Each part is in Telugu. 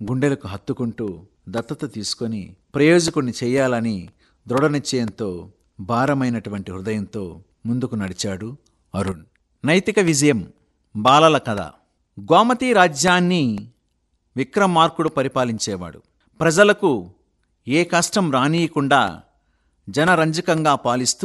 గుండెలకు హత్తుకుంటూ దత్తత తీసుకొని ప్రయోజకుణ్ణి చేయాలని దృఢ నిశ్చయంతో భారమైనటువంటి హృదయంతో ముందుకు నడిచాడు అరుణ్ నైతిక విజయం బాలల కథ గోమతి రాజ్యాన్ని విక్రమార్కుడు పరిపాలించేవాడు ప్రజలకు ఏ కష్టం రానియకుండా జనరంజకంగా పాలిస్తూ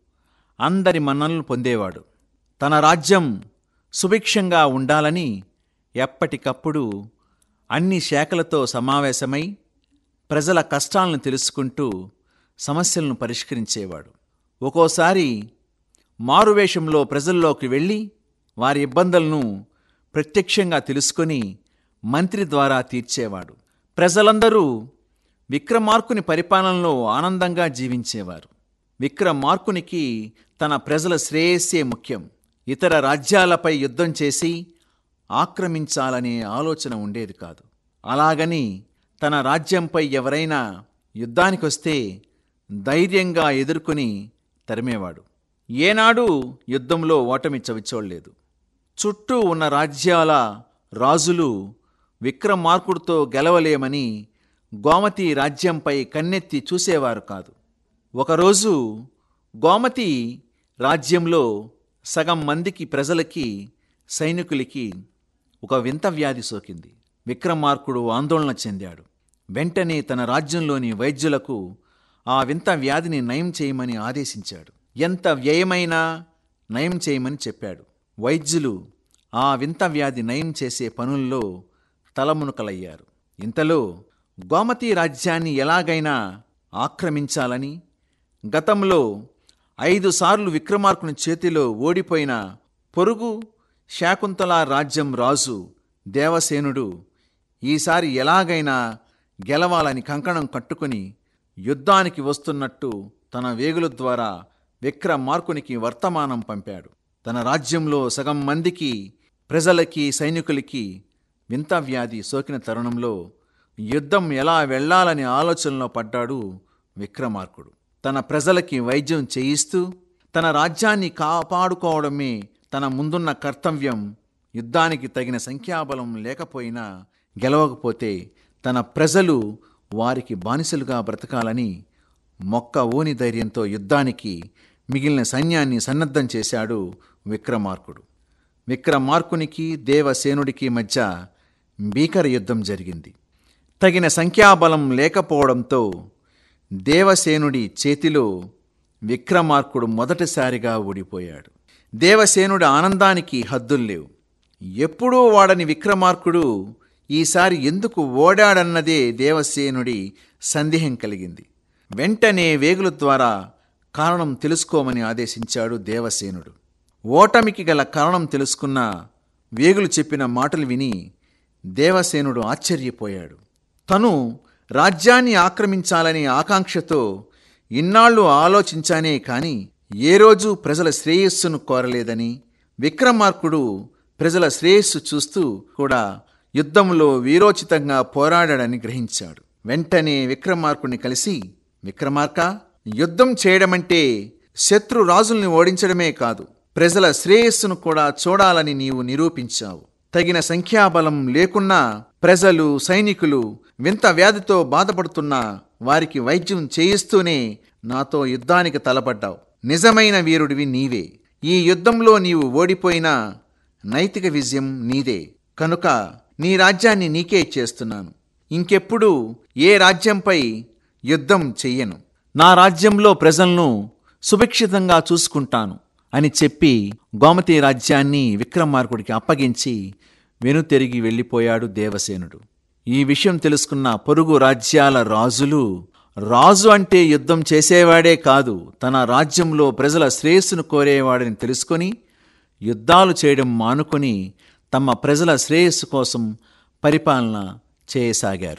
అందరి మన్ననలు పొందేవాడు తన రాజ్యం సుభిక్షంగా ఉండాలని ఎప్పటికప్పుడు అన్ని శాఖలతో సమావేశమై ప్రజల కష్టాలను తెలుసుకుంటూ సమస్యలను పరిష్కరించేవాడు ఒక్కోసారి మారువేషంలో ప్రజల్లోకి వెళ్ళి వారి ఇబ్బందులను ప్రత్యక్షంగా తెలుసుకొని మంత్రి ద్వారా తీర్చేవాడు ప్రజలందరూ విక్రమార్కుని పరిపాలనలో ఆనందంగా జీవించేవారు విక్రమార్కునికి తన ప్రజల శ్రేయస్సే ముఖ్యం ఇతర రాజ్యాలపై యుద్ధం చేసి ఆక్రమించాలనే ఆలోచన ఉండేది కాదు అలాగని తన రాజ్యంపై ఎవరైనా యుద్ధానికొస్తే ధైర్యంగా ఎదుర్కొని తరిమేవాడు ఏనాడు యుద్ధంలో ఓటమి చవిచోడలేదు చుట్టూ ఉన్న రాజ్యాల రాజులు విక్రమార్కుడితో గెలవలేమని గోమతి రాజ్యంపై కన్నెత్తి చూసేవారు కాదు ఒకరోజు గోమతి రాజ్యంలో సగం మందికి ప్రజలకి సైనికులకి ఒక వింత వ్యాధి సోకింది విక్రమార్కుడు ఆందోళన చెందాడు వెంటనే తన రాజ్యంలోని వైద్యులకు ఆ వింత వ్యాధిని నయం చేయమని ఆదేశించాడు ఎంత వ్యయమైనా నయం చేయమని చెప్పాడు వైద్యులు ఆ వింత వ్యాధి నయం చేసే పనుల్లో తలమునకలయ్యారు ఇంతలో గోమతి రాజ్యాన్ని ఎలాగైనా ఆక్రమించాలని గతంలో ఐదు సార్లు విక్రమార్కుని చేతిలో ఓడిపోయిన పొరుగు శాకుంతల రాజ్యం రాజు దేవసేనుడు ఈసారి ఎలాగైనా గెలవాలని కంకణం కట్టుకుని యుద్ధానికి వస్తున్నట్టు తన వేగుల ద్వారా విక్రమార్కునికి వర్తమానం పంపాడు తన రాజ్యంలో సగం మందికి ప్రజలకి సైనికులకి వింత వ్యాధి సోకిన తరుణంలో యుద్ధం ఎలా వెళ్ళాలని ఆలోచనలో పడ్డాడు విక్రమార్కుడు తన ప్రజలకి వైద్యం చేయిస్తూ తన రాజ్యాన్ని కాపాడుకోవడమే తన ముందున్న కర్తవ్యం యుద్ధానికి తగిన సంఖ్యాబలం లేకపోయినా గెలవకపోతే తన ప్రజలు వారికి బానిసలుగా బ్రతకాలని మొక్క ఓని ధైర్యంతో యుద్ధానికి మిగిలిన సైన్యాన్ని సన్నద్ధం చేశాడు విక్రమార్కుడు విక్రమార్కునికి దేవసేనుడికి మధ్య భీకర యుద్ధం జరిగింది తగిన సంఖ్యాబలం లేకపోవడంతో దేవసేనుడి చేతిలో విక్రమార్కుడు మొదటిసారిగా ఓడిపోయాడు దేవసేనుడి ఆనందానికి హద్దుల్లేవు ఎప్పుడూ వాడని విక్రమార్కుడు ఈసారి ఎందుకు ఓడాడన్నదే దేవసేనుడి సందేహం కలిగింది వెంటనే వేగుల ద్వారా కారణం తెలుసుకోమని ఆదేశించాడు దేవసేనుడు ఓటమికి గల కారణం తెలుసుకున్న వేగులు చెప్పిన మాటలు విని దేవసేనుడు ఆశ్చర్యపోయాడు తను రాజ్యాన్ని ఆక్రమించాలనే ఆకాంక్షతో ఇన్నాళ్ళు ఆలోచించానే కాని ఏ రోజు ప్రజల శ్రేయస్సును కోరలేదని విక్రమార్కుడు ప్రజల శ్రేయస్సు చూస్తూ కూడా యుద్ధంలో వీరోచితంగా పోరాడాడని గ్రహించాడు వెంటనే విక్రమార్కుడిని కలిసి విక్రమార్క యుద్ధం చేయడమంటే శత్రు రాజుల్ని ఓడించడమే కాదు ప్రజల శ్రేయస్సును కూడా చూడాలని నీవు నిరూపించావు తగిన సంఖ్యాబలం లేకున్నా ప్రజలు సైనికులు వింత వ్యాధితో బాధపడుతున్నా వారికి వైద్యం చేయిస్తూనే నాతో యుద్ధానికి తలపడ్డావు నిజమైన వీరుడివి నీవే ఈ యుద్ధంలో నీవు ఓడిపోయినా నైతిక విజయం నీదే కనుక నీ రాజ్యాన్ని నీకే ఇచ్చేస్తున్నాను ఇంకెప్పుడు ఏ రాజ్యంపై యుద్ధం చెయ్యను నా రాజ్యంలో ప్రజలను సుభిక్షితంగా చూసుకుంటాను అని చెప్పి గోమతి రాజ్యాన్ని విక్రమార్కుడికి అప్పగించి వెనుతిరిగి వెళ్ళిపోయాడు దేవసేనుడు ఈ విషయం తెలుసుకున్న పొరుగు రాజ్యాల రాజులు రాజు అంటే యుద్ధం చేసేవాడే కాదు తన రాజ్యంలో ప్రజల శ్రేయస్సును కోరేవాడని తెలుసుకొని యుద్ధాలు చేయడం మానుకొని తమ ప్రజల శ్రేయస్సు కోసం పరిపాలన చేయసాగారు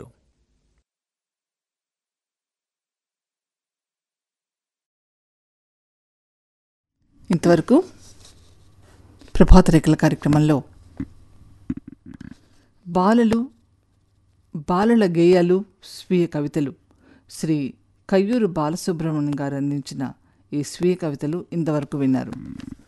ఇంతవరకు ప్రభాత రేఖల కార్యక్రమంలో బాలలు బాలల గేయాలు స్వీయ కవితలు శ్రీ కయ్యూరు బాలసుబ్రహ్మణ్యం గారు అందించిన ఈ స్వీయ కవితలు ఇంతవరకు విన్నారు